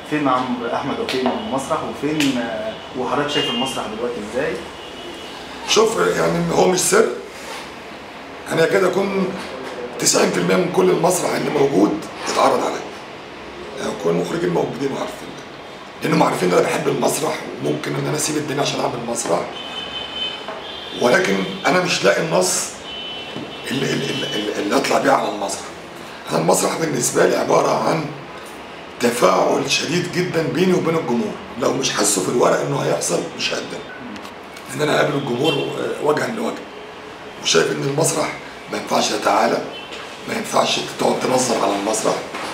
فين عمرو احمد وفين من المسرح وفين آه، وحضرتك شايف المسرح دلوقتي ازاي؟ شوف يعني هو مش سر انا يكاد اكون 90% من كل المسرح اللي موجود اتعرض عليا يعني كل المخرجين موجودين وعارفين ده لانهم عارفين ان انا بحب المسرح وممكن ان انا اسيب الدنيا عشان اعمل مسرح ولكن انا مش لاقي النص اللي, اللي, اللي, اللي اطلع بيه على المسرح انا المسرح بالنسبه لي عباره عن تفاعل شديد جدا بيني وبين الجمهور لو مش حاسه في الورق انه هيحصل مش هقدم ان انا اقابل الجمهور وجها لوجه وشايف ان المسرح ما ينفعش يتعالى ما ينفعش تقعد تنظر على المسرح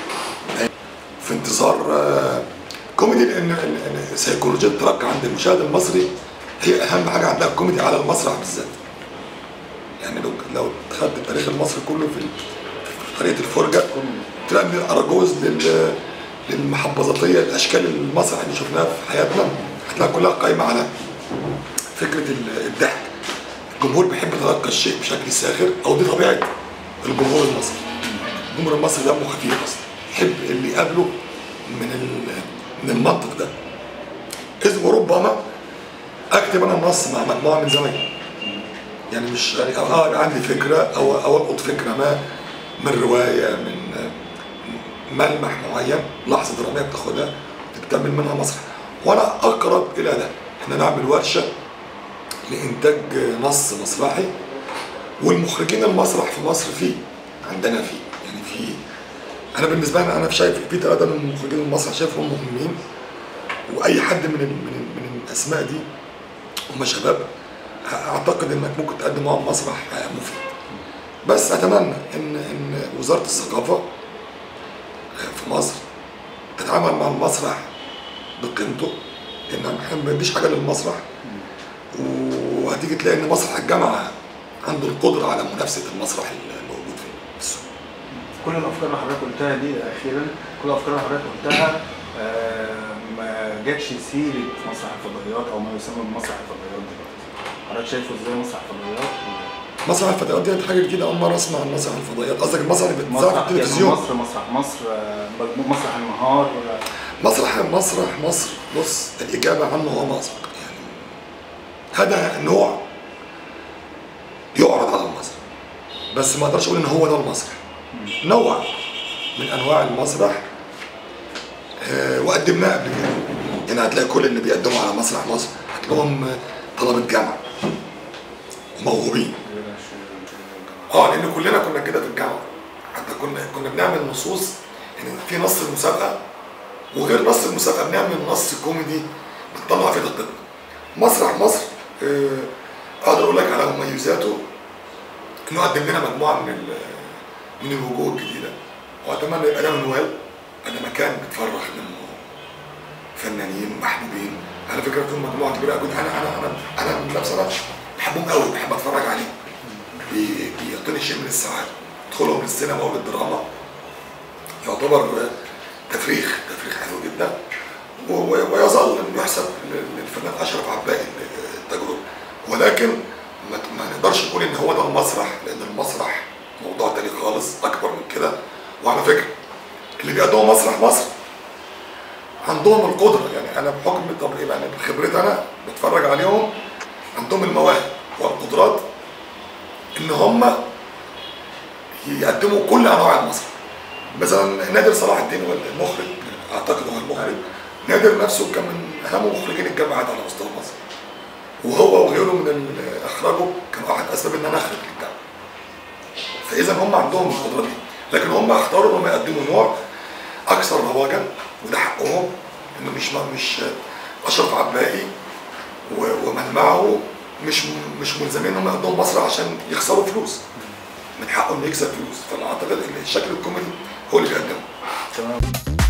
في انتظار آه، كوميدي لان لأن سيكولوجيا الترك عند المشاهد المصري هي اهم حاجه عندها الكوميدي على المسرح بالذات يعني لو لو خدت التاريخ المصري كله في في طريقه الفرجه تلاقي من الارجوز لل للمحبذاتيه الاشكال المسرح اللي شفناها في حياتنا هتلاقي كلها قايمه على فكره ال- الضحك الجمهور بيحب يتلقى الشيء بشكل ساخر او دي طبيعه الجمهور المصري الجمهور المصري دمه خفيف اصلا يحب اللي يقابله من ال- من المنطق ده اذ وربما اكتب انا النص مع مجموعه من زمايلي يعني مش اه يبقى عندي فكره او او القط فكره ما من روايه من ملمح معين لحظه دراميه بتاخدها تكتمل منها مسرح وانا اقرب الى ده ان انا اعمل ورشه لانتاج نص مسرحي والمخرجين المسرح في مصر فيه عندنا فيه يعني في انا بالنسبه لي انا شايف في ثلاثه من مخرجين المسرح شايفهم مهمين واي حد من ال من, ال من الاسماء دي هم شباب اعتقد انك ممكن تقدم معاهم مسرح مفيد بس اتمنى ان ان وزاره الثقافه في مصر تتعامل مع المسرح بقيمته لان احنا ما بنديش حاجه للمسرح وهتيجي تلاقي ان مسرح الجامعه عنده القدره على منافسه المسرح الموجود في السوق كل الافكار اللي حضرتك قلتها دي اخيرا كل الافكار اللي حضرتك قلتها آه، ما جاتش سيره مسرح الفضائيات او ما يسمى بمسرح الفضائيات دلوقتي حضرتك شايفه ازاي مسرح الفضائيات مسرح الفضائيات دي حاجه جديده اول مره اسمع عن مسرح الفضائيات قصدك المسرح اللي بيتذاع مسرح في يعني التلفزيون مصر مسرح مصر آه، مسرح النهار ولا مسرح مسرح مصر بص الإجابة عنه هو ما أسبق يعني هذا نوع يعرض على المسرح بس ما أقدرش أقول إن هو ده المسرح نوع من أنواع المسرح آه، وقدمناه قبل كده يعني هتلاقي كل اللي بيقدموا على مسرح مصر هتلاقيهم طلبة جامعة موهوبين اه لان كلنا كنا كده في الجامعه حتى كنا كنا بنعمل نصوص يعني في نص المسابقه وغير نص المسابقه بنعمل نص كوميدي بنطلع فيه دقتنا مسرح مصر آه، اقدر اقول لك على مميزاته انه قدم لنا مجموعه من ال- من الوجوه الجديده واتمنى يبقى ده منوال ده مكان بتفرغ منه فنانين محبوبين على فكره في مجموعه كبيره قوي انا انا انا انا من نفسي انا بحبهم قوي بحب اتفرج عليهم بي- بيعطيني شيء من السعاده ادخلهم للسينما وللدراما يعتبر تفريغ تفريغ حلو جدا و- و- ويظل انه يحسب لل- للفنان اشرف عباقي التجربه ولكن ما ت- ما نقدرش نقول ان هو ده المسرح لان المسرح موضوع تاني خالص اكبر من كده وعلى فكره اللي بيقدموا مسرح مصر عندهم القدره يعني انا بحكم طب يعني بخبرتي انا بتفرج عليهم عندهم المواهب والقدرات ان هم يقدموا كل انواع المسرح مثلا نادر صلاح الدين هو المخرج اعتقد هو المخرج نادر نفسه كان من اهم مخرجين الجامعات على مستوى مصر وهو وغيره من ال- اخراجه كان احد اسباب ان انا اخرج للجامعه فاذا هم عندهم القدره دي لكن هم اختاروا انهم يقدموا نوع اكثر رواجا وده حقهم انه مش مش اشرف عباقي و- ومن معه مش مش ملزمين انهم يقدموا مسرح عشان يخسروا فلوس من حقه انه يكسب فلوس فانا اعتقد ان الشكل الكوميدي هو اللي بيقدمه تمام